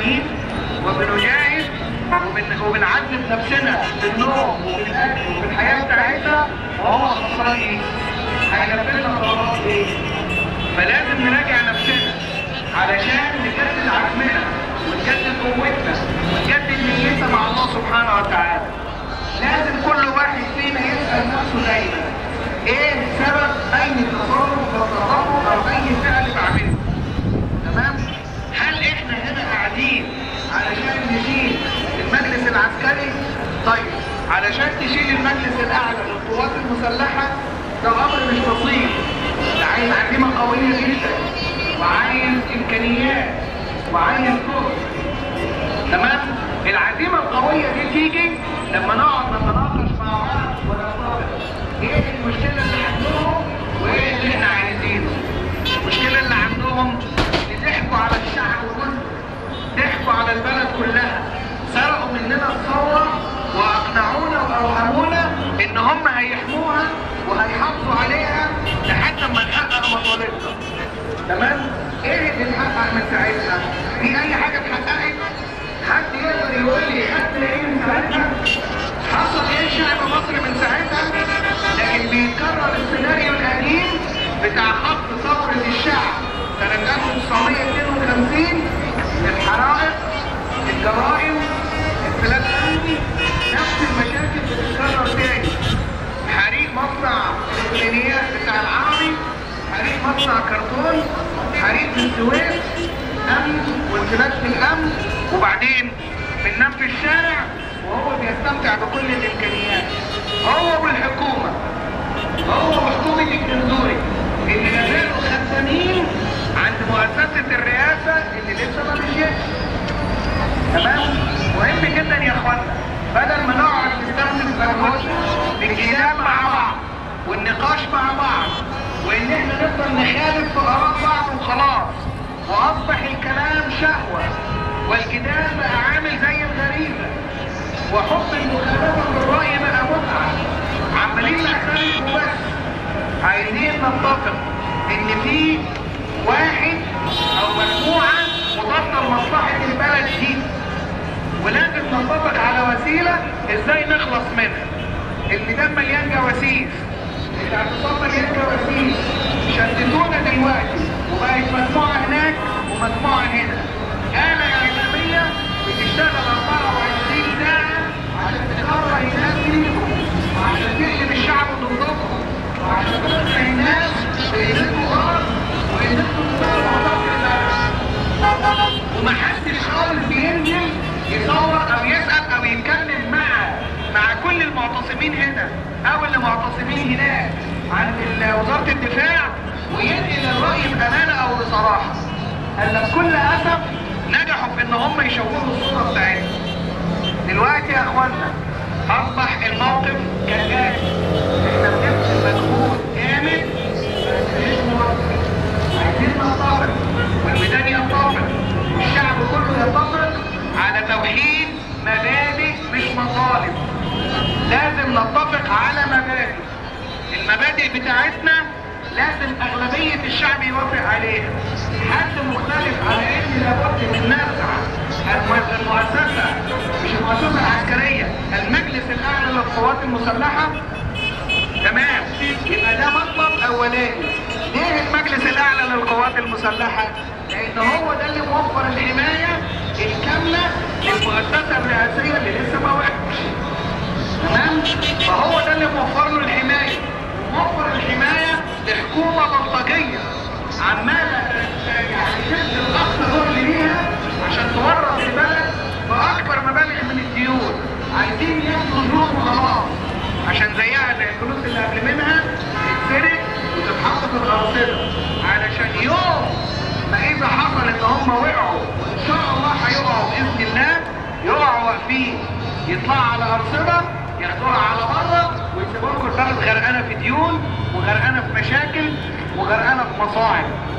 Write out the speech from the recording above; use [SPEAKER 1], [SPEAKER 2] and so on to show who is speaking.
[SPEAKER 1] جعانين وبنجاهد وبن... وبنعذب نفسنا بالنوم وبالاكل وبالحياه بتاعتنا وهو خسران ايه؟ هيلبسنا طلبات ايه؟ فلازم نراجع نفسنا علشان نجدد عزمنا ونجدد قوتنا ونجدد نيتنا مع الله سبحانه وتعالى. لازم كل واحد فينا يسأل نفسه دايما ايه سبب اي تصرف بتصرفه او اي فعل بعمله؟ تمام؟ هل احنا هنا قاعدين علشان نشيل المجلس العسكري؟ طيب علشان تشيل المجلس الاعلى للقوات المسلحه ده امر مش بسيط ده عايز عزيمه قويه جدا وعايز امكانيات وعايز جهد تمام العزيمه القويه دي تيجي لما نقعد نتناقش مع بعض ونتفق ايه المشكله اللي عندهم وايه اللي احنا عايزينه المشكله اللي عندهم اللي ضحكوا على الشعب كله ضحكوا على البلد كلها سرقوا مننا الثوره واقنعونا واوهمونا ان هم هيحموها وهيحافظوا عليها لحد ما نحقق مطالبنا تمام ايه اللي اتحقق من ساعتها في اي حاجه اتحققت حد يقدر يقول لي خدنا ايه من ساعتها حصل ايه شعب مصر من ساعتها لكن بيتكرر السيناريو القديم بتاع خط ثوره الشعب سنه 1952 الحرائق الجرائم اختلاف امني نفس المشاكل بتتكرر تاني حريق مصنع الالكترونيات بتاع العربي حريق مصنع كرتون حريق في السويس امن وانتباه في الامن وبعدين بننام في الشارع وهو بيستمتع بكل الامكانيات هو والحكومه هو وحكومه الجنزوري اللي ما زالوا خدامين عند مؤسسه الرئاسه اللي لسه ما مشيتش تمام مهم جدا يا اخوانا بدل ما نقعد نستخدم مجهودنا بالكلام مع بعض والنقاش مع بعض وان احنا نفضل نخالف في اراء بعض وخلاص واصبح الكلام شهوه والجدال بقى عامل زي الغريزه وحب المخالفه بالراي بقى متعه عمالين نختلف وبس عايزين نتفق ان في واحد او مجموعه مضادة لمصلحه البلد دي ولازم نتفق على وسيله ازاي نخلص منها الميدان مليان جواسيس الاعتصام مليان جواسيس شتتونا دلوقتي وبقت مجموعه هناك ومجموعه هنا آلة إعلامية بتشتغل 24 ساعة عشان تكره الناس ليهم وعشان تقلب الشعب ضدهم وعشان تقنع الناس بإيديكم غلط وإيديكم تساوي ومحدش خالص بينزل يصور أو يسأل أو يتكلم مع مع كل المعتصمين هنا أو اللي معتصمين هناك عند وزارة الدفاع وينقل الرأي بأمانة أو بصراحة هلا بكل أسف نجحوا في ان هم يشوهوا الصورة بتاعتنا دلوقتي يا اخوانا اصبح الموقف كالاتي احنا بنبذل مجهود جامد مش مؤثر عايزين نتفق والميدان يتفق والشعب كله يتفق على توحيد مبادئ مش مطالب لازم نتفق على مبادئ المبادئ بتاعتنا لازم اغلبية الشعب يوافق عليها حد مختلف على ان لابد من نزع المؤسسة مش المؤسسة العسكرية المجلس الاعلى للقوات المسلحة تمام يبقى ده مطلب اولاني ليه المجلس الاعلى للقوات المسلحة لان هو ده اللي موفر الحماية الكاملة للمؤسسة الرئاسية اللي لسه ما وقفتش تمام فهو ده اللي موفر له الحماية موفر الحماية لحكومة بلطجية عمالة يعني تدي الأقصى دول ليها عشان تورط البلد بأكبر مبالغ من الديون عايزين ياخدوا ظروف وخلاص عشان زيها زي الفلوس اللي قبل منها تتسرق وتتحط في الأرصدة علشان يوم ما إذا حصل إن هم وقعوا وإن شاء الله هيقعوا بإذن الله يقعوا واقفين يطلعوا على أرصدة ياخدوها على بره ويسيبوا لكم البلد غرقانه في ديون وغرقانه في مشاكل وغرقانه في مصاعب